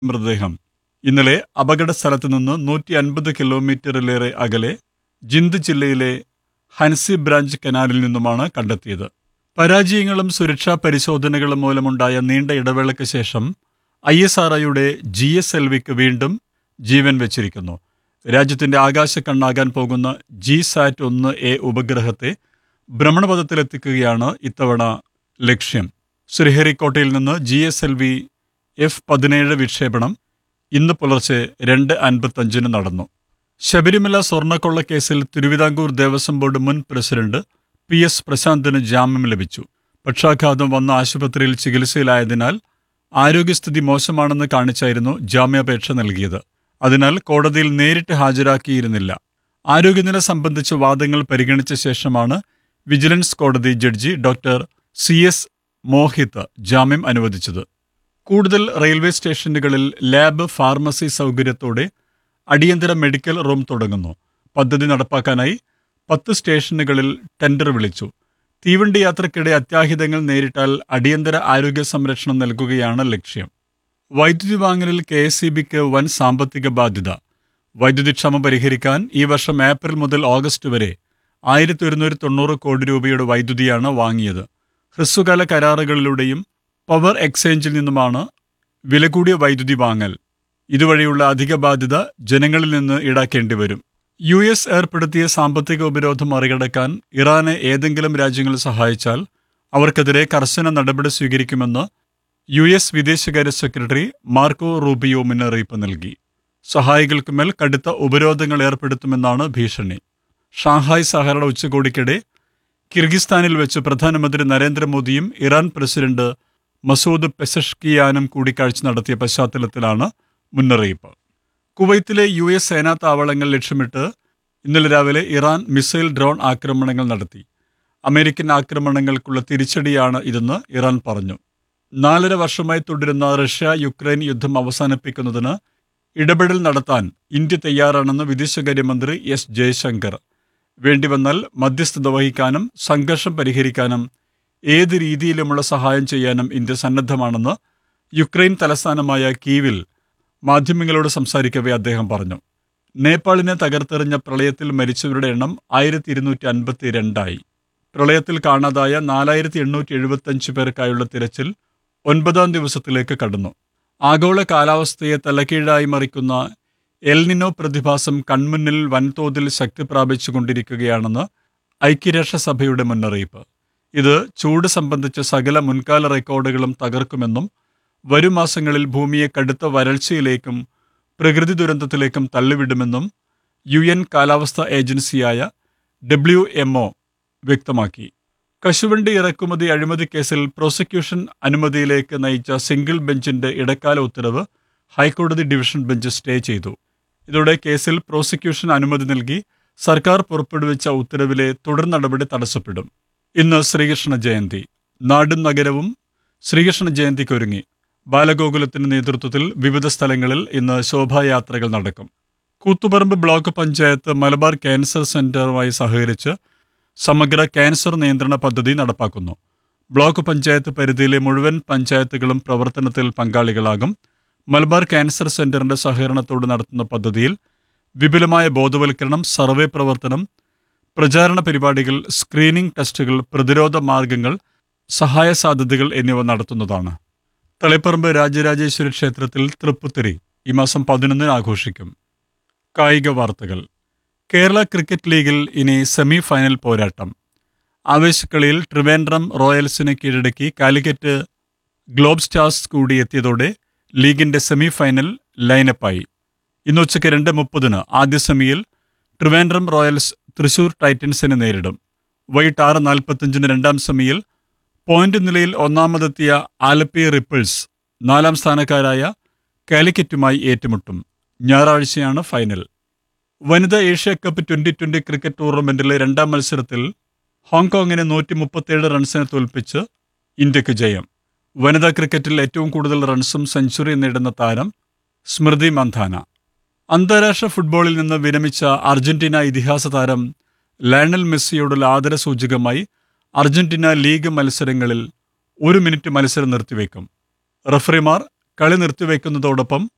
മൃതദേഹം ഇന്നലെ അപകട സ്ഥലത്ത് നിന്ന് നൂറ്റി അൻപത് കിലോമീറ്ററിലേറെ അകലെ ജിന്ദ് ജില്ലയിലെ ഹൻസി ബ്രാഞ്ച് കനാലിൽ നിന്നുമാണ് കണ്ടെത്തിയത് പരാജയങ്ങളും സുരക്ഷാ പരിശോധനകളും മൂലമുണ്ടായ നീണ്ട ഇടവേളയ്ക്ക് ശേഷം ഐ എസ് ആർ ഐയുടെ ജി എസ് എൽ വിക്ക് വീണ്ടും ജീവൻ വെച്ചിരിക്കുന്നു രാജ്യത്തിന്റെ ആകാശക്കണ്ണാകാൻ പോകുന്ന ജി സാറ്റ് ഒന്ന് എ ഉപഗ്രഹത്തെ ഭ്രമണപഥത്തിലെത്തിക്കുകയാണ് ഇത്തവണ ലക്ഷ്യം ശ്രീഹരിക്കോട്ടയിൽ നിന്ന് G S L V F പതിനേഴ് വിക്ഷേപണം ഇന്ന് പുലർച്ചെ രണ്ട് അൻപത്തഞ്ചിന് നടന്നു ശബരിമല സ്വർണ്ണക്കൊള്ള കേസിൽ തിരുവിതാംകൂർ ദേവസ്വം ബോർഡ് മുൻ പ്രസിഡന്റ് പി എസ് പ്രശാന്തിന് ജാമ്യം ലഭിച്ചു പക്ഷാഘാതം വന്ന ആശുപത്രിയിൽ ചികിത്സയിലായതിനാൽ ആരോഗ്യസ്ഥിതി മോശമാണെന്ന് കാണിച്ചായിരുന്നു ജാമ്യാപേക്ഷ നൽകിയത് അതിനാൽ കോടതിയിൽ നേരിട്ട് ഹാജരാക്കിയിരുന്നില്ല ആരോഗ്യനില സംബന്ധിച്ച വാദങ്ങൾ പരിഗണിച്ച ശേഷമാണ് വിജിലൻസ് കോടതി judge doctor C S Mohit ജാമ്യം അനുവദിച്ചത് കൂടുതൽ റെയിൽവേ സ്റ്റേഷനുകളിൽ ലാബ് ഫാർമസി സൗകര്യത്തോടെ അടിയന്തര മെഡിക്കൽ റൂം തുടങ്ങുന്നു പദ്ധതി നടപ്പാക്കാനായി പത്ത് സ്റ്റേഷനുകളിൽ ടെൻഡർ വിളിച്ചു തീവണ്ടി യാത്രക്കിടെ അത്യാഹിതങ്ങൾ നേരിട്ടാൽ അടിയന്തര ആരോഗ്യ സംരക്ഷണം നൽകുകയാണ് ലക്ഷ്യം വൈദ്യുതി വാങ്ങലിൽ കെ എസ് വൻ സാമ്പത്തിക ബാധ്യത വൈദ്യുതി ക്ഷമ പരിഹരിക്കാൻ ഈ വർഷം ഏപ്രിൽ മുതൽ ഓഗസ്റ്റ് വരെ ആയിരത്തി ഒരുന്നൂറ്റി തൊണ്ണൂറ് കോടി രൂപയുടെ വൈദ്യുതിയാണ് വാങ്ങിയത് ഹ്രസ്വകാല കരാറുകളിലൂടെയും പവർ എക്സ്ചേഞ്ചിൽ നിന്നുമാണ് വില കൂടിയ വൈദ്യുതി വാങ്ങൽ ഇതുവഴിയുള്ള അധിക ബാധ്യത ജനങ്ങളിൽ നിന്ന് ഈടാക്കേണ്ടി വരും യു എസ് ഏർപ്പെടുത്തിയ സാമ്പത്തിക ഉപരോധം മറികടക്കാൻ ഇറാനെ ഏതെങ്കിലും രാജ്യങ്ങൾ സഹായിച്ചാൽ അവർക്കെതിരെ കർശന നടപടി സ്വീകരിക്കുമെന്ന് യു എസ് വിദേശകാര്യ സെക്രട്ടറി മാർക്കോ റൂബിയോ മുന്നറിയിപ്പ് നൽകി സഹായികൾക്കുമേൽ കടുത്ത ഉപരോധങ്ങൾ ഏർപ്പെടുത്തുമെന്നാണ് ഭീഷണി ഷാങ്ഹായ് സഹകരണ ഉച്ചകോടിക്കിടെ കിർഗിസ്ഥാനിൽ വെച്ച് പ്രധാനമന്ത്രി നരേന്ദ്രമോദിയും ഇറാൻ പ്രസിഡന്റ് മസൂദ് പെസഷ്കിയാനും കൂടിക്കാഴ്ച നടത്തിയ പശ്ചാത്തലത്തിലാണ് മുന്നറിയിപ്പ് കുവൈത്തിലെ യു എസ് സേനാ താവളങ്ങൾ ലക്ഷ്യമിട്ട് ഇന്നലെ രാവിലെ ഇറാൻ മിസൈൽ ഡ്രോൺ ആക്രമണങ്ങൾ നടത്തി അമേരിക്കൻ ആക്രമണങ്ങൾക്കുള്ള തിരിച്ചടിയാണ് ഇതെന്ന് ഇറാൻ പറഞ്ഞു നാലര വർഷമായി തുടരുന്ന റഷ്യ യുക്രൈൻ യുദ്ധം അവസാനിപ്പിക്കുന്നതിന് ഇടപെടൽ നടത്താൻ ഇന്ത്യ തയ്യാറാണെന്ന് വിദേശകാര്യമന്ത്രി എസ് ജയശങ്കർ വേണ്ടിവന്നാൽ മധ്യസ്ഥത വഹിക്കാനും സംഘർഷം പരിഹരിക്കാനും ഏത് രീതിയിലുമുള്ള സഹായം ചെയ്യാനും ഇന്ത്യ സന്നദ്ധമാണെന്ന് യുക്രൈൻ തലസ്ഥാനമായ കീവിൽ മാധ്യമങ്ങളോട് സംസാരിക്കവേ അദ്ദേഹം പറഞ്ഞു നേപ്പാളിനെ തകർത്തെറിഞ്ഞ പ്രളയത്തിൽ മരിച്ചവരുടെ എണ്ണം ആയിരത്തി ഇരുന്നൂറ്റി അൻപത്തി രണ്ടായി പ്രളയത്തിൽ കാണാതായ നാലായിരത്തി എണ്ണൂറ്റി എഴുപത്തഞ്ച് പേർക്കായുള്ള തിരച്ചിൽ ഒൻപതാം ദിവസത്തിലേക്ക് കടന്നു ആഗോള കാലാവസ്ഥയെ തലകീഴായി മറിക്കുന്ന എൽനിനോ പ്രതിഭാസം കൺമുന്നിൽ വൻതോതിൽ ശക്തി പ്രാപിച്ചുകൊണ്ടിരിക്കുകയാണെന്ന് ഐക്യരാഷ്ട്രസഭയുടെ മുന്നറിയിപ്പ് ഇത് ചൂട് സംബന്ധിച്ച സകല മുൻകാല റെക്കോർഡുകളും തകർക്കുമെന്നും വരും മാസങ്ങളിൽ ഭൂമിയെ കടുത്ത വരൾച്ചയിലേക്കും പ്രകൃതി ദുരന്തത്തിലേക്കും തള്ളിവിടുമെന്നും യു എൻ കാലാവസ്ഥാ ഏജൻസിയായ ഡബ്ല്യു എംഒ വ്യക്തമാക്കി കശുവണ്ടി ഇറക്കുമതി അഴിമതി കേസിൽ പ്രോസിക്യൂഷൻ അനുമതിയിലേക്ക് നയിച്ച സിംഗിൾ ബെഞ്ചിന്റെ ഇടക്കാല ഉത്തരവ് ഹൈക്കോടതി ഡിവിഷൻ ബെഞ്ച് സ്റ്റേ ചെയ്തു ഇതോടെ കേസിൽ പ്രോസിക്യൂഷൻ അനുമതി നൽകി സർക്കാർ പുറപ്പെടുവിച്ച ഉത്തരവിലെ തുടർ നടപടി തടസ്സപ്പെടും ഇന്ന് ശ്രീകൃഷ്ണ ജയന്തി നാടും നഗരവും ശ്രീകൃഷ്ണ ജയന്തിക്കൊരുങ്ങി ബാലഗോകുലത്തിന്റെ നേതൃത്വത്തിൽ വിവിധ സ്ഥലങ്ങളിൽ ഇന്ന് ശോഭായാത്രകൾ നടക്കും കൂത്തുപറമ്പ് ബ്ലോക്ക് പഞ്ചായത്ത് മലബാർ ക്യാൻസർ സെന്ററുമായി സഹകരിച്ച് സമഗ്ര ക്യാൻസർ നിയന്ത്രണ പദ്ധതി നടപ്പാക്കുന്നു ബ്ലോക്ക് പഞ്ചായത്ത് പരിധിയിലെ മുഴുവൻ പഞ്ചായത്തുകളും പ്രവർത്തനത്തിൽ പങ്കാളികളാകും മലബാർ ക്യാൻസർ സെന്ററിന്റെ സഹകരണത്തോട് നടത്തുന്ന പദ്ധതിയിൽ വിപുലമായ ബോധവൽക്കരണം സർവേ പ്രവർത്തനം പ്രചാരണ പരിപാടികൾ സ്ക്രീനിംഗ് ടെസ്റ്റുകൾ പ്രതിരോധ മാർഗങ്ങൾ സഹായ സാധ്യതകൾ എന്നിവ നടത്തുന്നതാണ് തളിപ്പറമ്പ് രാജരാജേശ്വരി ക്ഷേത്രത്തിൽ തൃപ്പുത്തിരി ഈ മാസം പതിനൊന്നിന് ആഘോഷിക്കും കായിക വാർത്തകൾ കേരള ക്രിക്കറ്റ് ലീഗിൽ ഇനി സെമി ഫൈനൽ പോരാട്ടം ആവേശക്കളിയിൽ ട്രിവാൻഡ്രം റോയൽസിനെ കീഴടക്കി കാലിക്കറ്റ് ഗ്ലോബ് സ്റ്റാർസ് കൂടി എത്തിയതോടെ ലീഗിന്റെ സെമി ഫൈനൽ ലൈനപ്പായി ഇന്ന് ഉച്ചയ്ക്ക് രണ്ട് മുപ്പതിന് ആദ്യ സെമിയിൽ ട്രിവാൻഡ്രം റോയൽസ് തൃശൂർ ടൈറ്റൻസിനെ നേരിടും വൈകിട്ട് ആറ് നാൽപ്പത്തഞ്ചിന് രണ്ടാം സെമിയിൽ പോയിന്റ് നിലയിൽ ഒന്നാമതെത്തിയ ആലപ്പി റിപ്പിൾസ് നാലാം സ്ഥാനക്കാരായ കാലിക്കറ്റുമായി ഏറ്റുമുട്ടും ഞായറാഴ്ചയാണ് ഫൈനൽ വനിതാ Asia cup twenty twenty cricket ടൂർണമെന്റിലെ രണ്ടാം മത്സരത്തിൽ ഹോങ്കോങ്ങിനെ നൂറ്റി മുപ്പത്തിയേഴ് റൺസിന് തോൽപ്പിച്ച് ഇന്ത്യക്ക് ജയം വനിതാ ക്രിക്കറ്റിൽ ഏറ്റവും കൂടുതൽ റൺസും സെഞ്ചുറി നേടുന്ന താരം സ്മൃതി മന്ധാന അന്താരാഷ്ട്ര ഫുട്ബോളിൽ നിന്ന് വിരമിച്ച അർജന്റീന ഇതിഹാസ താരം ലയണൽ മെസ്സിയോടുള്ള ആദരസൂചകമായി അർജന്റീന ലീഗ് മത്സരങ്ങളിൽ ഒരു മിനിറ്റ് മത്സരം നിർത്തിവെക്കും റഫറിമാർ കളി നിർത്തിവെക്കുന്നതോടൊപ്പം